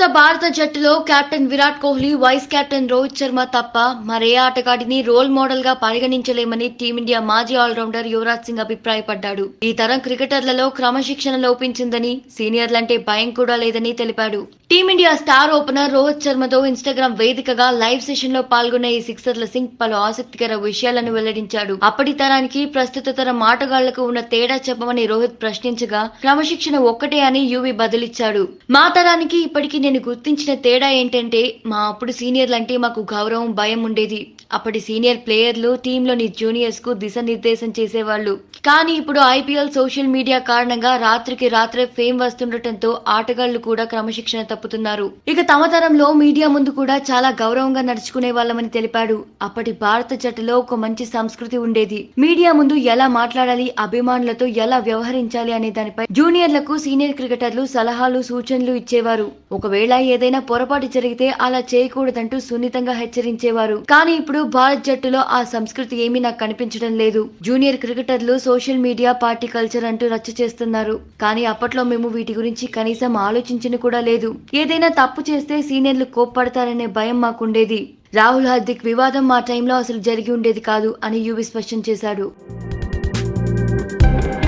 భారత జట్టులో captain Virat Kohli vice captain Rohit Sharma తప్ప మరే ఆటగాడిని రోల్ మోడల్ గా పరిగణించలేమని టీమిండియా మాజీ ఆల్రౌండర్ యువరాజ్ సింగ్ అభిప్రాయపడ్డాడు ఈ తరం క్రికెటర్లలో క్రమశిక్షణ లోపించిందని సీనియర్లంటే భయం కూడా లేదని తెలిపాడు టీమిండియా స్టార్ ఓపెనర్ రోహిత్ శర్మతో ఇన్స్టాగ్రామ్ వేదికగా లైవ్ సెషన్ లో పాల్గొన్న ఈ సిక్సర్ల సింగ్ పలు ఆసక్తికర విషయాలను వెల్లడించాడు అప్పటి తరానికి ప్రస్తుత తరం ఆటగాళ్లకు ఉన్న తేడా చెప్పమని రోహిత్ ప్రశ్నించగా క్రమశిక్షణ ఒక్కటే అని యువి బదులిచ్చాడు మా తరానికి ఇప్పటికీ నేను గుర్తించిన తేడా ఏంటంటే మా అప్పుడు సీనియర్లంటే మాకు గౌరవం భయం ఉండేది అప్పటి సీనియర్ ప్లేయర్లు టీంలోని జూనియర్స్ కు దిశానిర్దేశం చేసేవాళ్ళు కానీ ఇప్పుడు ఐపీఎల్ సోషల్ మీడియా కారణంగా రాత్రికి రాత్రే ఫేమ్ వస్తుండటంతో ఆటగాళ్లు కూడా క్రమశిక్షణ తప్పుతున్నారు ఇక తమ తరంలో మీడియా ముందు కూడా చాలా గౌరవంగా నడుచుకునే వాళ్ళమని తెలిపాడు అప్పటి భారత జట్టులో ఒక మంచి సంస్కృతి ఉండేది మీడియా ముందు ఎలా మాట్లాడాలి అభిమానులతో ఎలా వ్యవహరించాలి అనే దానిపై జూనియర్లకు సీనియర్ క్రికెటర్లు సలహాలు సూచనలు ఇచ్చేవారు ఒకవేళ ఏదైనా పొరపాటు జరిగితే అలా చేయకూడదంటూ సున్నితంగా హెచ్చరించేవారు కానీ ఇప్పుడు భారత్ జట్టులో ఆ సంస్కృతి ఏమీ నాకు కనిపించడం లేదు జూనియర్ క్రికెటర్లు సోషల్ మీడియా పార్టీ కల్చర్ అంటూ రచ్చ చేస్తున్నారు కానీ అప్పట్లో మేము వీటి గురించి కనీసం ఆలోచించిన కూడా లేదు ఏదైనా తప్పు చేస్తే సీనియర్లు కోప్పడతారనే భయం మాకుండేది రాహుల్ హార్దిక్ వివాదం మా టైంలో అసలు జరిగి ఉండేది కాదు అని యువి స్పష్టం చేశాడు